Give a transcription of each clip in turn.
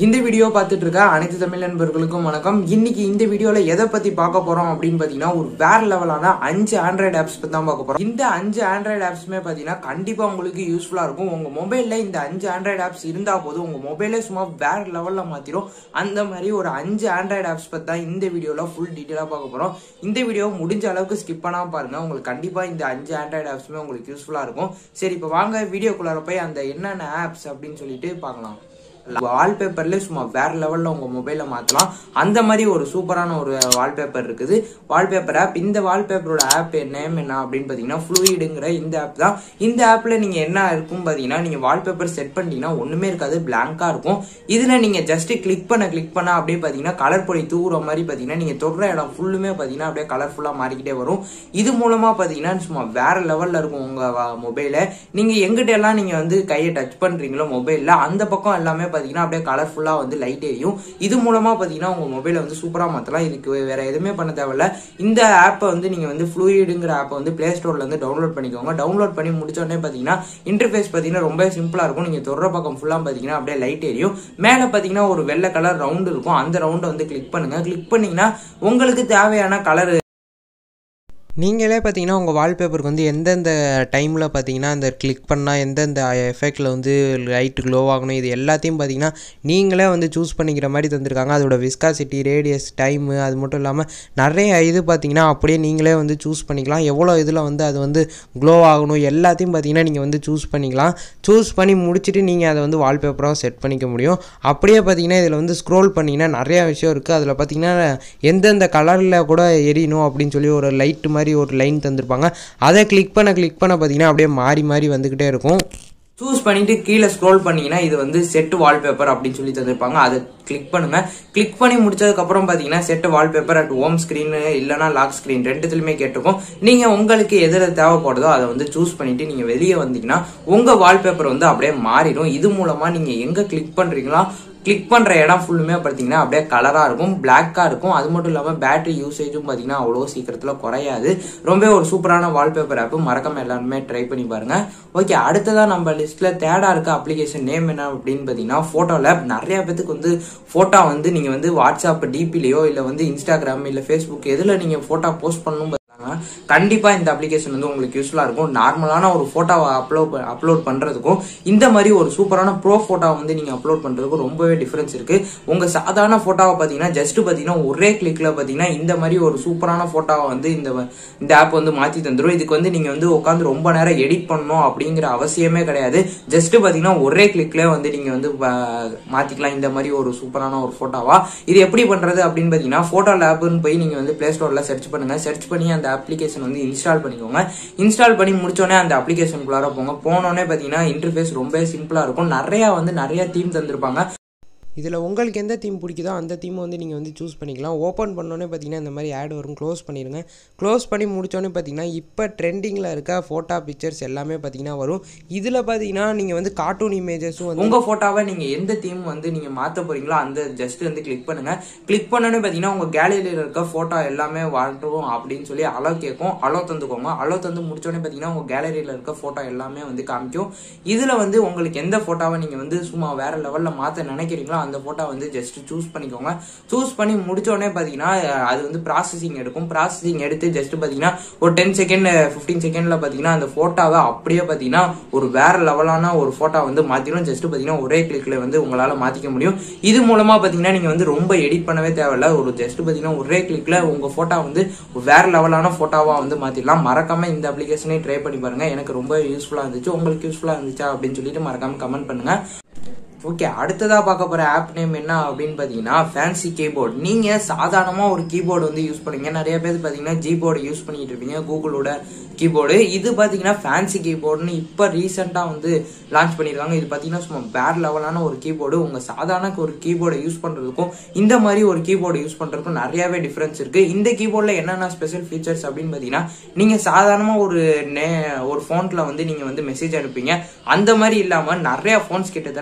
இந்த வீடியோ பார்த்துட்டு இருக்க அனைத்து தமிழ் நண்பர்களுக்கும் வணக்கம் இன்னைக்கு இந்த வீடியோல எதை பத்தி பார்க்க போறோம் அப்படின்னு பாத்தீங்கன்னா ஒரு வேற லெவலான அஞ்சு ஆண்ட்ராய்டு ஆப்ஸ் பத்தி தான் பார்க்க போறோம் இந்த அஞ்சு ஆண்ட்ராய்டு ஆப்ஸ்மே பாத்தீங்கன்னா கண்டிப்பா உங்களுக்கு யூஸ்ஃபுல்லா இருக்கும் உங்க மொபைல்ல இந்த அஞ்சு ஆண்ட்ராய்டு ஆப்ஸ் இருந்தா போதும் உங்க மொபைலே சும்மா வேற லெவல்ல மாத்திரும் அந்த மாதிரி ஒரு அஞ்சு ஆண்ட்ராய்டு ஆப்ஸ் பத்தி தான் இந்த வீடியோல ஃபுல் டீட்டெயிலா பார்க்க போறோம் இந்த வீடியோ முடிஞ்ச அளவுக்கு ஸ்கிப் பண்ணாம பாருங்க உங்களுக்கு கண்டிப்பா இந்த அஞ்சு ஆண்ட்ராய்டு ஆப்ஸுமே உங்களுக்கு யூஸ்ஃபுல்லா இருக்கும் சரி இப்போ வாங்க வீடியோக்குள்ளார போய் அந்த என்னென்ன ஆப்ஸ் அப்படின்னு சொல்லிட்டு பார்க்கலாம் வால்பேப்பர்ல சும்மா வேற லெவல்ல உங்க மொபைல மாத்தலாம் அந்த மாதிரி ஒரு சூப்பரான ஒரு வால்பேப்பர் இருக்குது வால்பேப்பர் ஆப் இந்த வால்பேப்பரோட ஆப் நேம் என்ன அப்படின்னு பாத்தீங்கன்னா ஃப்ளூயிடுங்கிற இந்த ஆப் தான் இந்த ஆப்ல நீங்க என்ன இருக்கும் பாத்தீங்கன்னா நீங்க வால்பேப்பர் செட் பண்ணிட்டீங்கன்னா ஒண்ணுமே இருக்காது பிளாங்கா இருக்கும் இதுல நீங்க ஜஸ்ட் கிளிக் பண்ண கிளிக் பண்ண அப்படியே பாத்தீங்கன்னா கலர் பொடி தூவுற மாதிரி பாத்தீங்கன்னா நீங்க தொடுற இடம் ஃபுல்லுமே பாத்தீங்கன்னா அப்படியே கலர்ஃபுல்லா மாறிக்கிட்டே வரும் இது மூலமா பாத்தீங்கன்னா சும்மா வேற லெவல்ல இருக்கும் உங்க மொபைல நீங்க எங்கிட்ட எல்லாம் நீங்க வந்து கையை டச் பண்றீங்களோ மொபைல்ல அந்த பக்கம் எல்லாமே பாத்தீங்கன்னா அப்படியே கலர்ஃபுல்லா வந்து லைட் எரியும் இது மூலமா பாத்தீங்கன்னா உங்க மொபைலை வந்து சூப்பரா மாத்தலாம் இதுக்கு வேற எதுவுமே பண்ண தேவையில்ல இந்த ஆப்பை வந்து நீங்க வந்து ஃப்ளூயிடுங்கிற ஆப்பை வந்து பிளே ஸ்டோர்ல இருந்து டவுன்லோட் பண்ணிக்கோங்க டவுன்லோட் பண்ணி முடிச்ச உடனே பாத்தீங்கன்னா இன்டர்ஃபேஸ் பாத்தீங்கன்னா ரொம்ப சிம்பிளா இருக்கும் நீங்க தொடர பக்கம் ஃபுல்லா பாத்தீங்கன்னா அப்படியே லைட் எரியும் மேல பாத்தீங்கன்னா ஒரு வெள்ளை கலர் ரவுண்ட் இருக்கும் அந்த ரவுண்டை வந்து கிளிக் பண்ணுங்க கிளிக் பண்ணீங்கன்னா உங்களுக்கு தேவையான கலர் நீங்களே பார்த்தீங்கன்னா உங்கள் வால்பேப்பருக்கு வந்து எந்தெந்த டைமில் பார்த்தீங்கன்னா அந்த கிளிக் பண்ணால் எந்தெந்த எஃபெக்டில் வந்து லைட் க்ளோ ஆகணும் இது எல்லாத்தையும் பார்த்தீங்கன்னா நீங்களே வந்து சூஸ் பண்ணிக்கிற மாதிரி தந்திருக்காங்க அதோட விஸ்காசிட்டி ரேடியஸ் டைமு அது மட்டும் இல்லாமல் நிறைய இது பார்த்தீங்கன்னா அப்படியே நீங்களே வந்து சூஸ் பண்ணிக்கலாம் எவ்வளோ இதில் வந்து அது வந்து க்ளோ ஆகணும் எல்லாத்தையும் பார்த்தீங்கன்னா நீங்கள் வந்து சூஸ் பண்ணிக்கலாம் சூஸ் பண்ணி முடிச்சுட்டு நீங்கள் அதை வந்து வால்பேப்பராக செட் பண்ணிக்க முடியும் அப்படியே பார்த்தீங்கன்னா இதில் வந்து ஸ்க்ரோல் பண்ணிங்கன்னா நிறையா விஷயம் இருக்குது அதில் பார்த்தீங்கன்னா எந்தெந்த கலரில் கூட எரியணும் அப்படின்னு சொல்லி ஒரு லைட் மாதிரி மாதிரி ஒரு லைன் தந்திருப்பாங்க அதை கிளிக் பண்ண கிளிக் பண்ண பார்த்தீங்கன்னா அப்படியே மாறி மாறி வந்துக்கிட்டே இருக்கும் சூஸ் பண்ணிட்டு கீழே ஸ்க்ரோல் பண்ணீங்கன்னா இது வந்து செட் வால்பேப்பர் அப்படின்னு சொல்லி தந்திருப்பாங்க அதை கிளிக் பண்ணுங்க கிளிக் பண்ணி முடிச்சதுக்கு அப்புறம் பாத்தீங்கன்னா set wallpaper at home screen இல்லைனா லாக் ஸ்கிரீன் ரெண்டுத்துலயுமே கேட்டிருக்கும் நீங்க உங்களுக்கு எதில் தேவைப்படுதோ அதை வந்து சூஸ் பண்ணிட்டு நீங்க வெளியே வந்தீங்கன்னா உங்க வால்பேப்பர் வந்து அப்படியே மாறிடும் இது மூலமா நீங்க எங்க கிளிக் பண்றீங்களோ கிளிக் பண்ற இடம் ஃபுல்லுமே பார்த்தீங்கன்னா அப்படியே கலரா இருக்கும் பிளாக்கா இருக்கும் அது மட்டும் இல்லாம பேட்டரி யூசேஜும் பார்த்தீங்கன்னா அவ்வளோ சீக்கிரத்துல குறையாது ரொம்ப ஒரு சூப்பரான வால்பேப்பர் ஆப் மறக்காம எல்லாருமே ட்ரை பண்ணி பாருங்க ஓகே அடுத்ததா நம்ம லிஸ்ட்ல தேடா இருக்க அப்ளிகேஷன் நேம் என்ன அப்படின்னு பார்த்தீங்கன்னா போட்டோ லேப் நிறைய பேத்துக்கு வந்து போட்டோ வந்து நீங்க வந்து வாட்ஸ்அப் டிபிலையோ இல்ல வந்து இன்ஸ்டாகிராம் இல்ல ஃபேஸ்புக் எதுல நீங்க போட்டோ போஸ்ட் பண்ணணும் கண்டிப்பா இந்த அப்ளிகேஷன் வந்து உங்களுக்கு யூஸ்ஃபுல்லா இருக்கும் நார்மலான ஒரு போட்டோவை அப்லோட் அப்லோட் பண்றதுக்கும் இந்த மாதிரி ஒரு சூப்பரான ப்ரோ போட்டோ வந்து நீங்க அப்லோட் பண்றதுக்கும் ரொம்பவே டிஃபரன்ஸ் இருக்கு உங்க சாதாரண போட்டோவை பாத்தீங்கன்னா ஜஸ்ட் பாத்தீங்கன்னா ஒரே கிளிக்ல பாத்தீங்கன்னா இந்த மாதிரி ஒரு சூப்பரான போட்டோவை வந்து இந்த இந்த ஆப் வந்து மாத்தி தந்துடும் இதுக்கு வந்து நீங்க வந்து உட்காந்து ரொம்ப நேரம் எடிட் பண்ணணும் அப்படிங்கிற அவசியமே கிடையாது ஜஸ்ட் பாத்தீங்கன்னா ஒரே கிளிக்ல வந்து நீங்க வந்து மாத்திக்கலாம் இந்த மாதிரி ஒரு சூப்பரான ஒரு போட்டோவா இது எப்படி பண்றது அப்படின்னு பாத்தீங்கன்னா போட்டோ லேப்னு போய் நீங்க வந்து பிளே ஸ்டோர்ல சர்ச் பண்ணுங்க சர்ச் பண்ணி அந்த அப்ளிகேஷன் வந்து இன்ஸ்டால் பண்ணிக்கோங்க இன்ஸ்டால் பண்ணி முடிச்சோடனே அந்த அப்ளிகேஷனுக்குள்ளார போங்க போனோடனே பார்த்தீங்கன்னா இன்டர்ஃபேஸ் ரொம்ப சிம்பிளாக இருக்கும் நிறையா வந்து நிறைய தீம் தந்திருப்பாங்க இதில் உங்களுக்கு எந்த தீம் பிடிக்குதோ அந்த தீமை வந்து நீங்கள் வந்து சூஸ் பண்ணிக்கலாம் ஓப்பன் பண்ணோன்னே பார்த்தீங்கன்னா இந்த மாதிரி ஆட் வரும் க்ளோஸ் பண்ணிடுங்க க்ளோஸ் பண்ணி முடிச்சோடனே பார்த்தீங்கன்னா இப்போ ட்ரெண்டிங்கில் இருக்க ஃபோட்டோ பிக்சர்ஸ் எல்லாமே பார்த்தீங்கன்னா வரும் இதில் பார்த்தீங்கன்னா நீங்கள் வந்து கார்ட்டூன் இமேஜஸும் வந்து உங்கள் ஃபோட்டோவை நீங்கள் எந்த தீம் வந்து நீங்கள் மாற்ற போகிறீங்களோ அந்த ஜஸ்ட் வந்து கிளிக் பண்ணுங்கள் கிளிக் பண்ணோன்னே பார்த்தீங்கன்னா உங்கள் கேலரியில் இருக்க ஃபோட்டோ எல்லாமே வாழ்றோம் அப்படின்னு சொல்லி அலோ கேட்கும் அலோ தந்துக்கோங்க அலோ தந்து முடிச்சோடனே பார்த்தீங்கன்னா உங்கள் கேலரியில் இருக்க ஃபோட்டோ எல்லாமே வந்து காமிக்கும் இதில் வந்து உங்களுக்கு எந்த ஃபோட்டோவை நீங்கள் வந்து சும்மா வேற லெவலில் மாற்ற நினைக்கிறீங்களோ அந்த போட்டோ வந்து ஜஸ்ட் சூஸ் பண்ணிக்கோங்க சூஸ் பண்ணி முடிச்சோடனே பார்த்தீங்கன்னா அது வந்து ப்ராசஸிங் எடுக்கும் ப்ராசஸிங் எடுத்து ஜஸ்ட் பார்த்தீங்கன்னா ஒரு டென் செகண்ட் ஃபிஃப்டீன் செகண்ட்ல பார்த்தீங்கன்னா அந்த போட்டோவை அப்படியே பார்த்தீங்கன்னா ஒரு வேற லெவலான ஒரு போட்டோ வந்து மாத்திரும் ஜஸ்ட் பார்த்தீங்கன்னா ஒரே கிளிக்ல வந்து உங்களால மாத்திக்க முடியும் இது மூலமா பார்த்தீங்கன்னா நீங்க வந்து ரொம்ப எடிட் பண்ணவே தேவையில்ல ஒரு ஜஸ்ட் பார்த்தீங்கன்னா ஒரே கிளிக்ல உங்க போட்டோ வந்து வேற லெவலான போட்டோவா வந்து மாத்திடலாம் மறக்காம இந்த அப்ளிகேஷனே ட்ரை பண்ணி பாருங்க எனக்கு ரொம்ப யூஸ்ஃபுல்லா இருந்துச்சு உங்களுக்கு யூஸ்ஃபுல்லா இருந்துச்சா அப்படின்னு சொல்லிட்டு மறக்காம கமெண்ட் பண்ணுங்க ஓகே அடுத்ததா பார்க்க போற ஆப் நேம் என்ன அப்படின்னு பாத்தீங்கன்னா ஃபேன்சி கீபோர்ட் நீங்க சாதாரணமா ஒரு கீபோர்டு வந்து யூஸ் பண்ணுவீங்க நிறைய பேர் பாத்தீங்கன்னா ஜி போர்டு யூஸ் பண்ணிட்டு இருப்பீங்க கூகுளோட கீபோர்டு இது பாத்தீங்கன்னா ஃபேன்சி கீபோர்டுன்னு இப்ப ரீசெண்டா வந்து லான்ச் பண்ணிருக்காங்க இது பாத்தீங்கன்னா சும்மா வேற லெவலான ஒரு கீபோர்டு உங்க சாதாரண ஒரு கீபோர்டை யூஸ் பண்றதுக்கும் இந்த மாதிரி ஒரு கீபோர்டு யூஸ் பண்றதுக்கும் நிறையவே டிஃபரன்ஸ் இருக்கு இந்த கீபோர்ட்ல என்னென்ன ஸ்பெஷல் ஃபீச்சர்ஸ் அப்படின்னு பாத்தீங்கன்னா நீங்க சாதாரணமா ஒரு நே ஒரு போன்ல வந்து நீங்க வந்து மெசேஜ் அனுப்பீங்க அந்த மாதிரி இல்லாம நிறைய போன்ஸ் கிட்டத்தட்ட பாத்தீங்கன்னா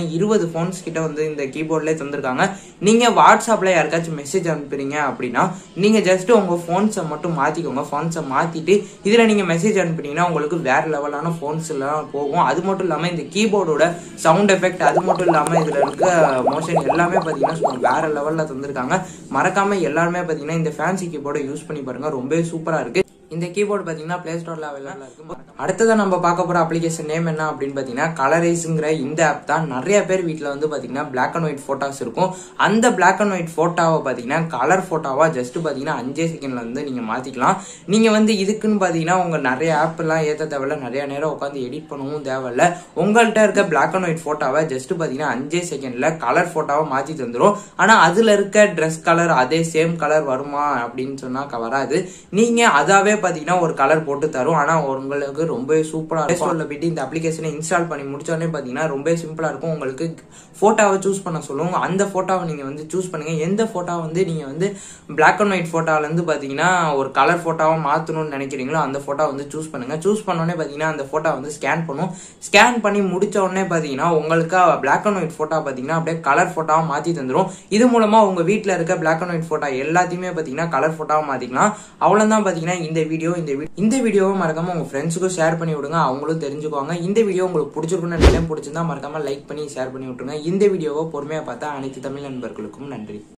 பார்த்தீங்கன்னா இருபது ஃபோன்ஸ் கிட்ட வந்து இந்த கீபோர்ட்லேயே தந்திருக்காங்க நீங்கள் வாட்ஸ்அப்பில் யாருக்காச்சும் மெசேஜ் அனுப்புறீங்க அப்படின்னா நீங்கள் ஜஸ்ட் உங்கள் ஃபோன்ஸை மட்டும் மாற்றிக்கோங்க ஃபோன்ஸை மாற்றிட்டு இதில் நீங்கள் மெசேஜ் அனுப்புனீங்கன்னா உங்களுக்கு வேற லெவலான ஃபோன்ஸ் எல்லாம் போகும் அது மட்டும் இல்லாமல் இந்த கீபோர்டோட சவுண்ட் எஃபெக்ட் அது மட்டும் இல்லாமல் இதில் இருக்க மோஷன் எல்லாமே பார்த்தீங்கன்னா சும்மா வேற லெவலில் தந்திருக்காங்க மறக்காம எல்லாருமே பார்த்தீங்கன்னா இந்த ஃபேன்சி கீபோர்டை யூஸ் பண்ணி பாருங்க ரொம்பவே சூப்பராக இருக்கு இந்த கீபோர்டு பார்த்தீங்கன்னா பிளே ஸ்டோர்ல அவைலபிளாக இருக்கு அடுத்ததான் நம்ம பார்க்க போற அப்ளிகேஷன் நேம் என்ன அப்படின்னு பார்த்தீங்கன்னா கலரைஸுங்கிற இந்த ஆப் தான் நிறைய பேர் வீட்டில் வந்து பார்த்தீங்கன்னா பிளாக் அண்ட் ஒயிட் ஃபோட்டோஸ் இருக்கும் அந்த பிளாக் அண்ட் ஒயிட் ஃபோட்டோவை பார்த்தீங்கன்னா கலர் ஃபோட்டோவா ஜஸ்ட் பார்த்தீங்கன்னா அஞ்சே செகண்ட்ல வந்து நீங்கள் மாற்றிக்கலாம் நீங்கள் வந்து இதுக்குன்னு பார்த்தீங்கன்னா உங்கள் நிறைய ஆப்லாம் ஏற்ற தேவையில்ல நிறைய நேரம் உட்காந்து எடிட் பண்ணவும் தேவையில்ல உங்கள்கிட்ட இருக்க பிளாக் அண்ட் ஒயிட் ஃபோட்டோவை ஜஸ்ட் பார்த்தீங்கன்னா அஞ்சே செகண்ட்ல கலர் ஃபோட்டோவை மாற்றி தந்துடும் ஆனால் அதில் இருக்க ட்ரெஸ் கலர் அதே சேம் கலர் வருமா அப்படின்னு சொன்னால் வராது நீங்கள் அதாவே பார்த்தீங்கன்னா ஒரு கலர் போட்டு தரும் ஆனால் உங்களுக்கு ரொம்பவே சூப்பராக இருக்கும் ஸ்டோரில் போயிட்டு இந்த அப்ளிகேஷனை இன்ஸ்டால் பண்ணி முடிச்சோடனே பார்த்தீங்கன்னா ரொம்ப சிம்பிளாக இருக்கும் உங்களுக்கு ஃபோட்டோவை சூஸ் பண்ண சொல்லுவோம் அந்த ஃபோட்டோவை நீங்கள் வந்து சூஸ் பண்ணுங்க எந்த ஃபோட்டோ வந்து நீங்கள் வந்து பிளாக் அண்ட் ஒயிட் ஃபோட்டோலேருந்து பார்த்தீங்கன்னா ஒரு கலர் ஃபோட்டோவை மாற்றணும்னு நினைக்கிறீங்களோ அந்த ஃபோட்டோ வந்து சூஸ் பண்ணுங்க சூஸ் பண்ணோடனே பார்த்தீங்கன்னா அந்த ஃபோட்டோ வந்து ஸ்கேன் பண்ணும் ஸ்கேன் பண்ணி முடிச்ச உடனே பார்த்தீங்கன்னா உங்களுக்கு பிளாக் அண்ட் ஒயிட் ஃபோட்டோ பார்த்தீங்கன்னா அப்படியே கலர் ஃபோட்டோவை மாற்றி தந்துடும் இது மூலமாக உங்கள் வீட்டில் இருக்க பிளாக் அண்ட் ஒயிட் ஃபோட்டோ எல்லாத்தையுமே பார்த்தீங்கன்னா கலர் ஃபோட்டோவை மாற்றிக்கலாம் அவ்வளோதான் பார்த்தீங்கன்னா இந்த வீடியோ இந்த வீ- இந்த வீடியோவை மறக்காம உங்க ஃப்ரெண்ட்ஸுக்கும் ஷேர் பண்ணி விடுங்க அவங்களும் தெரிஞ்சுக்குவாங்க இந்த வீடியோ உங்களுக்கு பிடிச்சிருக்குன்னு நினைக்கிறேன் பிடிச்சிருந்தா மறக்காம லைக் பண்ணி ஷேர் பண்ணி விட்டுருங்க இந்த வீடியோவை பொறுமையா பார்த்தா அனைத்து தமிழ் நண்பர்களுக்கும் நன்றி